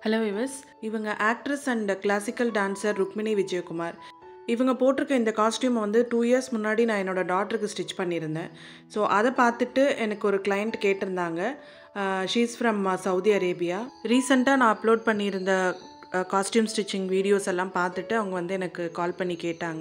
hello viewers இவங்க actress and classical dancer Rukmini Vijayakumar இவங்க போட்டிருக்க இந்த காஸ்டியூமை வந்து டூ இயர்ஸ் முன்னாடி நான் என்னோட டாட்டருக்கு ஸ்டிச் பண்ணியிருந்தேன் ஸோ அதை பார்த்துட்டு எனக்கு ஒரு கிளைண்ட் கேட்டிருந்தாங்க ஷீஸ் ஃப்ரம் சவுதி அரேபியா ரீசெண்டாக நான் அப்லோட் பண்ணியிருந்த காஸ்டியூம் ஸ்டிச்சிங் வீடியோஸ் எல்லாம் பார்த்துட்டு அவங்க வந்து எனக்கு கால் பண்ணி கேட்டாங்க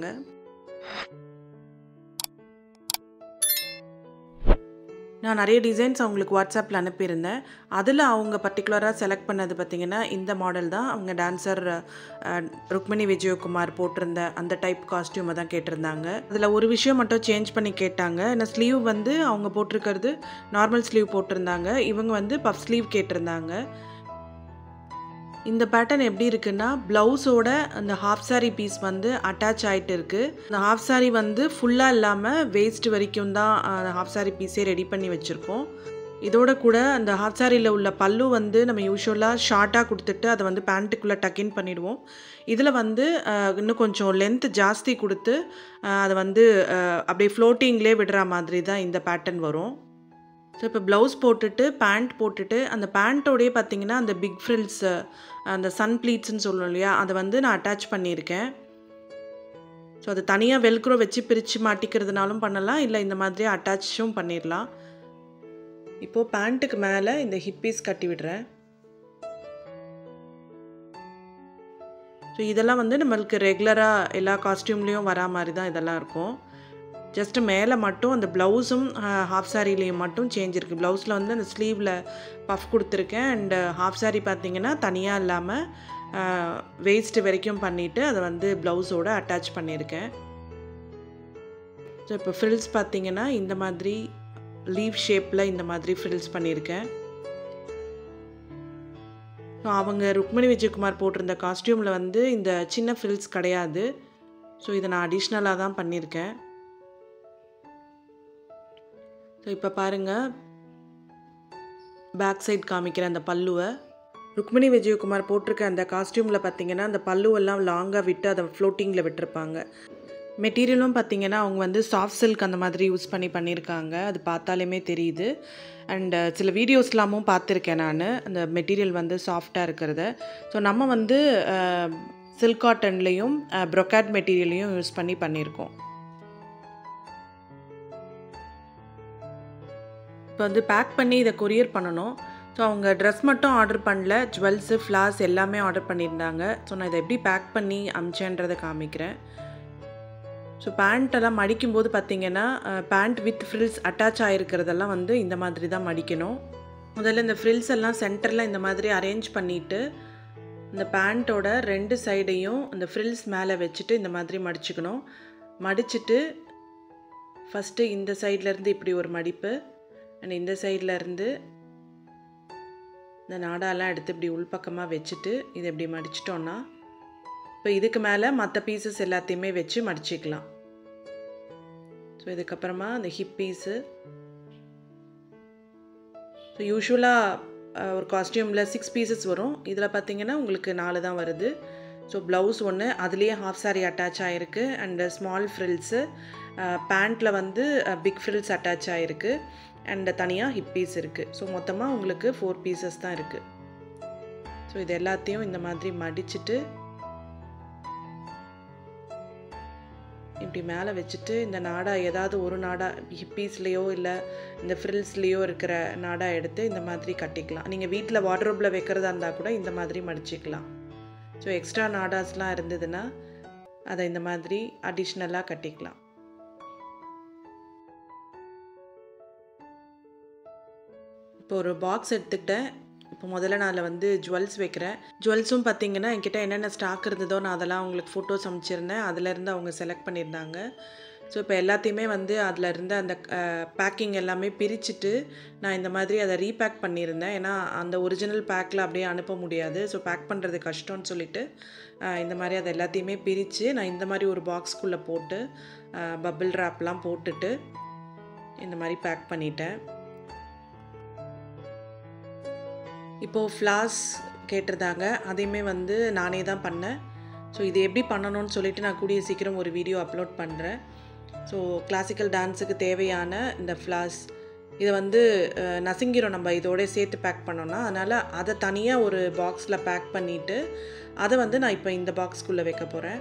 நான் நிறைய டிசைன்ஸ் அவங்களுக்கு வாட்ஸ்அப்பில் அனுப்பியிருந்தேன் அதில் அவங்க பர்டிகுலராக செலக்ட் பண்ணது பார்த்திங்கன்னா இந்த மாடல் தான் அவங்க டான்சர் ருக்மிணி விஜயகுமார் போட்டிருந்த அந்த டைப் காஸ்டியூமை தான் கேட்டிருந்தாங்க அதில் ஒரு விஷயம் மட்டும் சேஞ்ச் பண்ணி கேட்டாங்க ஏன்னா ஸ்லீவ் வந்து அவங்க போட்டிருக்கிறது நார்மல் ஸ்லீவ் போட்டிருந்தாங்க இவங்க வந்து பஃப் ஸ்லீவ் கேட்டிருந்தாங்க இந்த பேட்டர்ன் எப்படி இருக்குன்னா ப்ளவுஸோட அந்த ஹாஃப் சாரி பீஸ் வந்து அட்டாச் ஆகிட்டு இருக்குது அந்த ஹாஃப் சாரி வந்து ஃபுல்லாக இல்லாமல் வேஸ்ட் வரைக்கும் தான் அந்த ஹாஃப் சாரி பீஸே ரெடி பண்ணி வச்சுருக்கோம் இதோட கூட அந்த ஹாஃப் சாரியில் உள்ள பல்லு வந்து நம்ம யூஸ்வலாக ஷார்ட்டாக கொடுத்துட்டு அதை வந்து பேண்ட்டுக்குள்ளே டக்கின் பண்ணிவிடுவோம் இதில் வந்து இன்னும் கொஞ்சம் லென்த் ஜாஸ்தி கொடுத்து அதை வந்து அப்படியே ஃப்ளோட்டிங்லேயே விடுற மாதிரி தான் இந்த பேட்டர்ன் வரும் ஸோ இப்போ ப்ளவுஸ் போட்டுட்டு பேண்ட் போட்டுட்டு அந்த பேண்ட்டோடையே பார்த்தீங்கன்னா அந்த பிக் ஃப்ரில்ஸ் அந்த சன் ப்ளீட்ஸ்னு சொல்லுவோம் இல்லையா அதை வந்து நான் அட்டாச் பண்ணியிருக்கேன் ஸோ அது தனியாக வெல்க்ரோ வச்சு பிரித்து மாட்டிக்கிறதுனாலும் பண்ணலாம் இல்லை இந்த மாதிரி அட்டாச்சும் பண்ணிடலாம் இப்போது பேண்ட்டுக்கு மேலே இந்த ஹிப்பீஸ் கட்டி விடுறேன் ஸோ இதெல்லாம் வந்து நம்மளுக்கு ரெகுலராக எல்லா காஸ்டியூம்லேயும் வரா மாதிரி தான் இதெல்லாம் இருக்கும் ஜஸ்ட்டு மேலே மட்டும் அந்த ப்ளவுஸும் ஹாஃப் சாரிலேயும் மட்டும் சேஞ்ச் இருக்குது ப்ளவுஸில் வந்து அந்த ஸ்லீவில் பஃப் கொடுத்துருக்கேன் அண்டு ஹாஃப் சாரி பார்த்தீங்கன்னா தனியாக இல்லாமல் வேஸ்ட்டு வரைக்கும் பண்ணிவிட்டு அதை வந்து ப்ளவுஸோடு அட்டாச் பண்ணியிருக்கேன் ஸோ இப்போ ஃப்ரில்ஸ் பார்த்தீங்கன்னா இந்த மாதிரி லீவ் ஷேப்பில் இந்த மாதிரி ஃப்ரில்ஸ் பண்ணியிருக்கேன் ஸோ அவங்க ருக்மிணி விஜயகுமார் போட்டிருந்த காஸ்டியூமில் வந்து இந்த சின்ன ஃப்ரில்ஸ் கிடையாது ஸோ இதை நான் அடிஷ்னலாக தான் பண்ணியிருக்கேன் ஸோ இப்போ பாருங்கள் பேக் சைட் காமிக்கிற அந்த பல்லுவை ருக்மிணி விஜயகுமார் போட்டிருக்க அந்த காஸ்டியூமில் பார்த்தீங்கன்னா அந்த பல்லுவெல்லாம் லாங்காக விட்டு அதை ஃப்ளோட்டிங்கில் விட்டுருப்பாங்க மெட்டீரியலும் பார்த்தீங்கன்னா அவங்க வந்து சாஃப்ட் சில்க் அந்த மாதிரி யூஸ் பண்ணி பண்ணியிருக்காங்க அது பார்த்தாலுமே தெரியுது அண்ட் சில வீடியோஸ்லாமும் பார்த்துருக்கேன் நான் அந்த மெட்டீரியல் வந்து சாஃப்டாக இருக்கிறத ஸோ நம்ம வந்து சில்க் காட்டன்லேயும் ப்ரொக்காட் மெட்டீரியலையும் யூஸ் பண்ணி பண்ணியிருக்கோம் இப்போ வந்து பேக் பண்ணி இதை கொரியர் பண்ணணும் ஸோ அவங்க ட்ரெஸ் மட்டும் ஆர்டர் பண்ணல ஜுவல்ஸு ஃப்ளார்ஸ் எல்லாமே ஆர்டர் பண்ணியிருந்தாங்க ஸோ நான் இதை எப்படி பேக் பண்ணி அமிச்சேன்றதை காமிக்கிறேன் ஸோ பேண்ட்டெல்லாம் மடிக்கும்போது பார்த்திங்கன்னா பேண்ட் வித் ஃப்ரில்ஸ் அட்டாச் ஆகிருக்கிறதெல்லாம் வந்து இந்த மாதிரி தான் மடிக்கணும் முதல்ல இந்த ஃப்ரில்ஸ் எல்லாம் சென்டரில் இந்த மாதிரி அரேஞ்ச் பண்ணிவிட்டு இந்த பேண்ட்டோட ரெண்டு சைடையும் அந்த ஃப்ரில்ஸ் மேலே வச்சுட்டு இந்த மாதிரி மடிச்சுக்கணும் மடிச்சுட்டு ஃபஸ்ட்டு இந்த சைட்லேருந்து இப்படி ஒரு மடிப்பு அண்ட் இந்த சைடில் இருந்து இந்த நாடாலாம் எடுத்து இப்படி உள்பக்கமாக வச்சுட்டு இதை இப்படி மடிச்சிட்டோன்னா இப்போ இதுக்கு மேலே மற்ற பீசஸ் எல்லாத்தையுமே வச்சு மடிச்சிக்கலாம் ஸோ இதுக்கப்புறமா அந்த ஹிப் பீஸு ஸோ யூஸ்வலாக ஒரு காஸ்டியூமில் சிக்ஸ் பீசஸ் வரும் இதில் பார்த்தீங்கன்னா உங்களுக்கு நாலு தான் வருது ஸோ ப்ளவுஸ் ஒன்று அதுலேயே ஹாஃப் சாரி அட்டாச் ஆகிருக்கு அண்டு ஸ்மால் ஃப்ரில்ஸு பேண்ட்டில் வந்து பிக் ஃப்ரில்ஸ் அட்டாச் ஆகிருக்கு அண்ட் தனியாக ஹிப் பீஸ் இருக்குது ஸோ மொத்தமாக உங்களுக்கு ஃபோர் பீசஸ் தான் இருக்குது ஸோ இது எல்லாத்தையும் இந்த மாதிரி மடிச்சுட்டு இப்படி மேலே வச்சுட்டு இந்த நாடா ஏதாவது ஒரு நாடா ஹிப்பீஸ்லேயோ இல்லை இந்த ஃப்ரில்ஸ்லேயோ இருக்கிற நாடா எடுத்து இந்த மாதிரி கட்டிக்கலாம் நீங்கள் வீட்டில் வாட்ரோப்பில் வைக்கிறதா இருந்தால் கூட இந்த மாதிரி மடிச்சிக்கலாம் ஸோ எக்ஸ்ட்ரா நாடாஸ்லாம் இருந்ததுன்னா அதை இந்த மாதிரி அடிஷ்னலாக கட்டிக்கலாம் இப்போ ஒரு பாக்ஸ் எடுத்துக்கிட்டேன் இப்போ முதல்ல நான் அதில் வந்து ஜுவல்ஸ் வைக்கிறேன் ஜுவல்ஸும் பார்த்தீங்கன்னா என்கிட்ட என்னென்ன ஸ்டாக் இருந்ததோ நான் அதெல்லாம் அவங்களுக்கு ஃபோட்டோஸ் அமைச்சிருந்தேன் அதிலேருந்து அவங்க செலக்ட் பண்ணியிருந்தாங்க ஸோ இப்போ எல்லாத்தையுமே வந்து அதில் இருந்த அந்த பேக்கிங் எல்லாமே பிரிச்சுட்டு நான் இந்த மாதிரி அதை ரீபேக் பண்ணியிருந்தேன் ஏன்னா அந்த ஒரிஜினல் பேக்கில் அப்படியே அனுப்ப முடியாது ஸோ பேக் பண்ணுறது கஷ்டம்னு சொல்லிட்டு இந்த மாதிரி அதை எல்லாத்தையுமே பிரித்து நான் இந்த மாதிரி ஒரு பாக்ஸ்குள்ளே போட்டு பபிள் ட்ராப்லாம் போட்டுட்டு இந்த மாதிரி பேக் பண்ணிட்டேன் இப்போது ஃப்ளாஸ் கேட்டிருந்தாங்க அதையுமே வந்து நானே தான் பண்ணேன் ஸோ இது எப்படி பண்ணணும்னு சொல்லிட்டு நான் கூடிய சீக்கிரம் ஒரு வீடியோ அப்லோட் பண்ணுறேன் ஸோ கிளாசிக்கல் டான்ஸுக்கு தேவையான இந்த ஃப்ளாஸ் இதை வந்து அஹ், நசுங்கிரும் நம்ம இதோட சேர்த்து பேக் பண்ணோன்னா அதனால் அதை தனியாக ஒரு பாக்ஸில் பேக் பண்ணிவிட்டு அதை வந்து நான் இப்போ இந்த பாக்ஸ்க்குள்ளே வைக்க போகிறேன்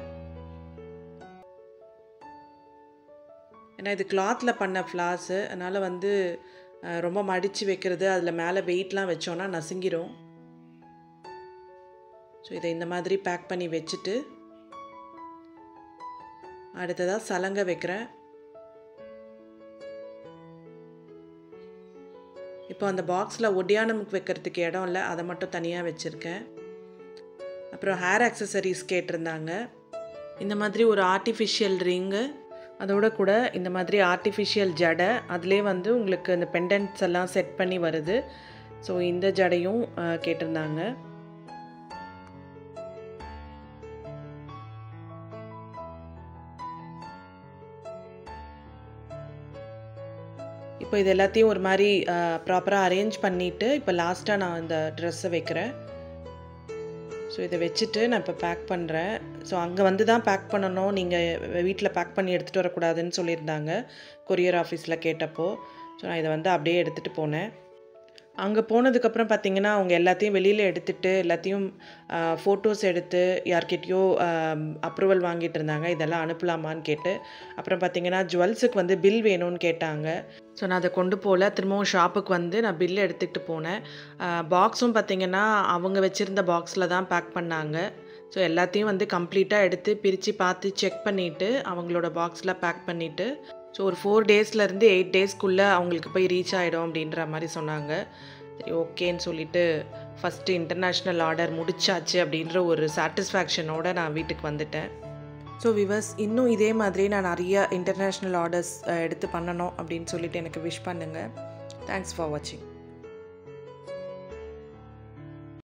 ஏன்னா இது கிளாத்தில் பண்ண ஃப்ளாஸு அதனால் வந்து அஹ், ரொம்ப மடித்து வைக்கிறது அதில் மேலே வெயிட்லாம் வச்சோன்னா நசுங்கிரும் ஸோ இதை இந்த மாதிரி பேக் பண்ணி வச்சுட்டு அடுத்ததாக சலங்கை வைக்கிறேன் இப்போ அந்த பாக்ஸில் ஒடியானமுக்கு வைக்கிறதுக்கு இடம் இல்லை அதை மட்டும் தனியாக வச்சுருக்கேன் அப்புறம் ஹேர் அக்சசரிஸ் கேட்டிருந்தாங்க இந்த மாதிரி ஒரு ஆர்டிஃபிஷியல் ரிங்கு அதோட கூட இந்த மாதிரி ஆர்டிஃபிஷியல் ஜடை அதிலே வந்து உங்களுக்கு இந்த பெண்டன்ட்ஸ் எல்லாம் செட் பண்ணி வருது ஸோ இந்த ஜடையும் அஹ், கேட்டிருந்தாங்க இப்போ இது எல்லாத்தையும் ஒரு மாதிரி ப்ராப்பராக அரேஞ்ச் பண்ணிவிட்டு இப்போ லாஸ்ட்டாக நான் இந்த ட்ரெஸ்ஸை வைக்கிறேன் ஸோ இதை வச்சுட்டு நான் இப்போ பேக் பண்ணுறேன் ஸோ அங்கே வந்து தான் பேக் பண்ணணும் நீங்கள் வீட்டில் பேக் பண்ணி எடுத்துகிட்டு வரக்கூடாதுன்னு சொல்லியிருந்தாங்க கொரியர் ஆஃபீஸில் கேட்டப்போ ஸோ நான் இதை வந்து அப்படியே எடுத்துகிட்டு போனேன் அங்கே போனதுக்கப்புறம் பார்த்தீங்கன்னா அவங்க எல்லாத்தையும் வெளியில் எடுத்துட்டு எல்லாத்தையும் ஃபோட்டோஸ் எடுத்து யார்கிட்டயோ அப்ரூவல் வாங்கிட்டு இருந்தாங்க இதெல்லாம் அனுப்பலாமான்னு கேட்டு அப்புறம் பார்த்தீங்கன்னா ஜுவல்ஸுக்கு வந்து பில் வேணும்னு கேட்டாங்க ஸோ நான் அதை கொண்டு போகல திரும்பவும் ஷாப்புக்கு வந்து நான் பில் எடுத்துக்கிட்டு போனேன் பாக்ஸும் பார்த்தீங்கன்னா அவங்க வச்சுருந்த பாக்ஸில் தான் பேக் பண்ணாங்க ஸோ எல்லாத்தையும் வந்து கம்ப்ளீட்டாக எடுத்து பிரித்து பார்த்து செக் பண்ணிவிட்டு அவங்களோட பாக்ஸில் பேக் பண்ணிவிட்டு ஸோ ஒரு ஃபோர் டேஸ்லேருந்து எயிட் டேஸ்க்குள்ளே அவங்களுக்கு போய் ரீச் ஆகிடும் அப்படின்ற மாதிரி சொன்னாங்க சரி ஓகேன்னு சொல்லிட்டு ஃபஸ்ட்டு இன்டர்நேஷ்னல் ஆர்டர் முடிச்சாச்சு அப்படின்ற ஒரு சாட்டிஸ்ஃபேக்ஷனோட நான் வீட்டுக்கு வந்துட்டேன் ஸோ விவர்ஸ் இன்னும் இதே மாதிரி நான் நிறைய இன்டர்நேஷ்னல் ஆர்டர்ஸ் எடுத்து பண்ணணும் அப்படின்னு சொல்லிட்டு எனக்கு விஷ் பண்ணுங்கள் தேங்க்ஸ் ஃபார் வாட்சிங்